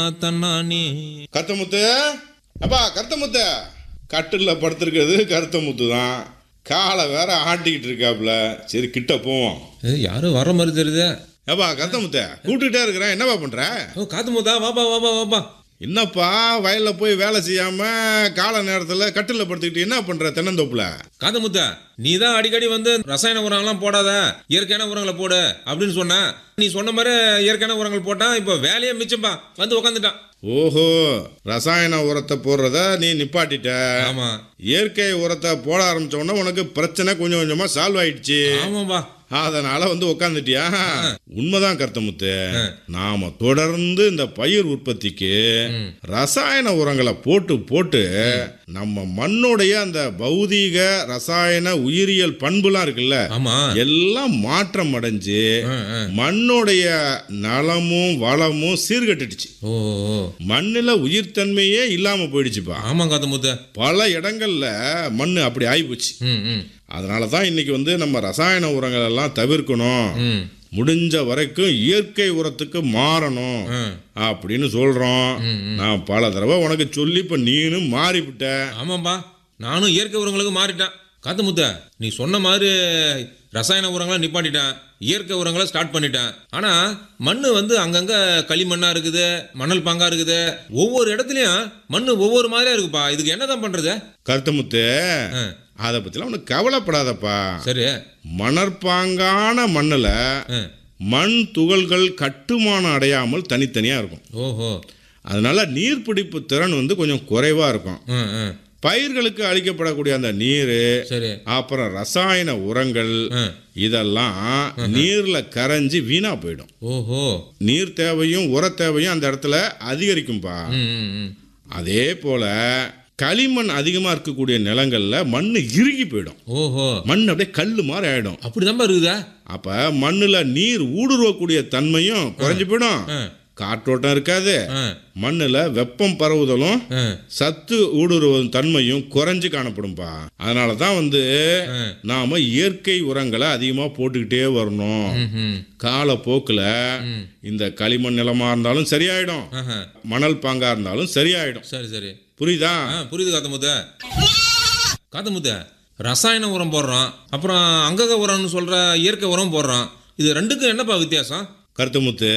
தன்னானே கருத்தமுத்து அப்பா கருத்தமுத்து கட்டில் படுத்திருக்கிறது கருத்தமுத்து தான் காலை வேற ஆட்டிக்கிட்டு இருக்காப்புல சரி கிட்ட போவோம் ஏய், யாரும் வர மாதிரி தெரியுதே ஏப்பா கருத்தமுத்து கூப்பிட்டுட்டே இருக்கிறேன் என்னப்பா பண்ற ஓ காத்து மூத்தா வாப்பா வாப்பா வாப்பா என்னப்பா வயல்ல போய் வேலை செய்யாம கால நேரத்துல கட்டில் படுத்துக்கிட்டு என்ன பண்ற தென்னந்தோப்புல காத்து முத்தா நீ தான் அடிக்கடி வந்து ரசாயன உரங்கள்லாம் போடாத இயற்கையான உரங்களை போடு அப்படின்னு சொன்ன நீ சொன்ன மாதிரி இயற்கையான உரங்கள் போட்டா இப்போ வேலையே மிச்சம்பா வந்து உக்காந்துட்டான் ஓஹோ ரசாயன உரத்தை போடுறத நீ நிப்பாட்டிட்ட ஆமா இயற்கை உரத்தை போட ஆரம்பிச்ச உடனே உனக்கு பிரச்சனை கொஞ்சம் கொஞ்சமா சால்வ் ஆயிடுச்சு ஆமாப்பா அதனால வந்து உக்காந்துட்டியா உண்மைதான் கருத்தமுத்து நாம தொடர்ந்து இந்த பயிர் உற்பத்திக்கு ரசாயன உரங்களை போட்டு போட்டு நம்ம மண்ணுடைய அந்த பௌதீக ரசாயன உயிரியல் பண்புலாம் இருக்குல்ல ஆமா எல்லாம் மாற்றம் அடைஞ்சு ஆ, ஆ. மண்ணுடைய நலமும் வளமும் சீர்கட்டுடுச்சு ஓ ஓ. மண்ணுல உயிர்த்தன்மையே இல்லாம போயிடுச்சுப்பா ஆமா காத்து முத்த பல இடங்கள்ல மண் அப்படி ஆயிப்போச்சு ம் ம் அதனால தான் இன்னைக்கு வந்து நம்ம ரசாயன உரங்கள் எல்லாம் தவிர்க்கணும் ம் முடிஞ்ச வரைக்கும் இயற்கை உரத்துக்கு மாறணும் ம். அப்படின்னு சொல்றோம் நான் பல தடவை உனக்கு சொல்லி இப்ப நீனும் மாறிவிட்ட ஆமாம்பா நானும் இயற்கை உரங்களுக்கு மாறிட்டேன் காத்து முத்த நீ சொன்ன மாதிரி ரசாயன உரங்களை நிப்பாட்டிட்டேன் இயற்கை உரங்களை ஸ்டார்ட் பண்ணிட்டேன் ஆனா மண்ணு வந்து அங்கங்க களிமண்ணா இருக்குது மணல் பாங்கா இருக்குது ஒவ்வொரு இடத்துலயும் மண்ணு ஒவ்வொரு மாதிரியா இருக்குப்பா இதுக்கு என்னதான் பண்றது கருத்தமுத்து ஆ, அதை பத்திலாம் உனக்கு கவலைப்படாதப்பா சரி மணற்பாங்கான மண்ணுல ஆ, மண் துகள்கள் கட்டுமானம் அடையாமல் தனித்தனியா இருக்கும் ஓஹோ அதனால நீர்பிடிப்பு திறன் வந்து கொஞ்சம் குறைவா இருக்கும் ம், ம். பயிர்களுக்கு அளிக்கப்படக்கூடிய அந்த நீர் சரி அப்புறம் ரசாயன உரங்கள் ம். இதெல்லாம் நீர்ல கரைஞ்சி வீணா போயிடும் ஓஹோ நீர் தேவையும் உர தேவையும் அந்த இடத்துல அதிகரிக்கும்பா ம், ம், ம். அதே போல களிமண் அதிகமா இருக்கக்கூடிய நிலங்கள்ல மண் இறுகி போயிடும் ஓஹோ மண் அப்படியே கல்லு மாதிரி ஆயிடும் அப்படிதான்பா இருக்குதா அப்ப மண்ணுல நீர் ஊடுருவக்கூடிய தன்மையும் குறைஞ்சு போயிடும் ஆ, காற்றோட்டம் இருக்காது ஆ, மண்ணுல வெப்பம் பரவுதலும் ஆ. சத்து ஊடுருவதும் தன்மையும் குறைஞ்சு காணப்படும்பா அதனால தான் வந்து ஆ. நாம இயற்கை உரங்களை அதிகமா போட்டுக்கிட்டே வரணும் ம், ம். காலப்போக்கில் இந்த களிமண் நிலமா இருந்தாலும் சரியாயிடும் ஆஹா. மணல் பாங்கா இருந்தாலும் சரியாயிடும் சரி சரி புரியுதா ஆ புரியுது காத்தமுத்த காத்தமுத்த ரசாயன உரம் போடுறோம் அப்புறம் அங்கக உரம்னு சொல்ற இயற்கை உரம் போடுறோம் இது ரெண்டுக்கும் என்னப்பா வித்தியாசம் கருத்துமுத்து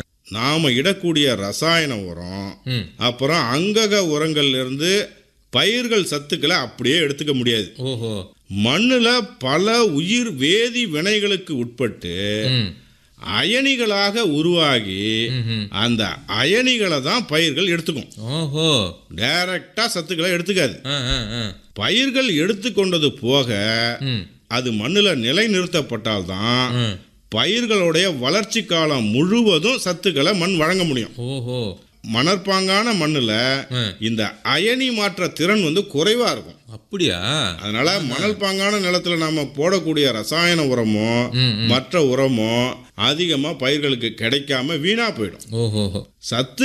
நாம இடக்கூடிய ரசாயன உரம் ம் அப்புறம் அங்கக உரங்கள்ல இருந்து பயிர்கள் சத்துக்களை அப்படியே எடுத்துக்க முடியாது ஓஹோ மண்ணுல பல உயிர் வேதி வினைகளுக்கு உட்பட்டு ம் அயனிகளாக உருவாகி ம்ஹும். அந்த அயனிகளை தான் பயிர்கள் எடுத்துக்கும் ஓஹோ டைரக்டா சத்துக்களை எடுத்துக்காது ஆ ஆ ஆ பயிர்கள் எடுத்துக்கொண்டது போக ம் அது மண்ணுல நிலைநிறுத்தப்பட்டால்தான் ம். பயிர்களுடைய வளர்ச்சி காலம் முழுவதும் சத்துக்களை மண் வழங்க முடியும் ஓஹோ மணற்பாங்கான மண்ணுல ம். இந்த அயனி மாற்ற திறன் வந்து குறைவா இருக்கும் அப்படியா அதனால மணல் பாங்கான நிலத்துல நாம போடக்கூடிய ரசாயன உரமோ ம், மற்ற உரமோ அதிகமா பயிர்களுக்கு கிடைக்காம வீணா போயிடும் ஓஹோ சத்து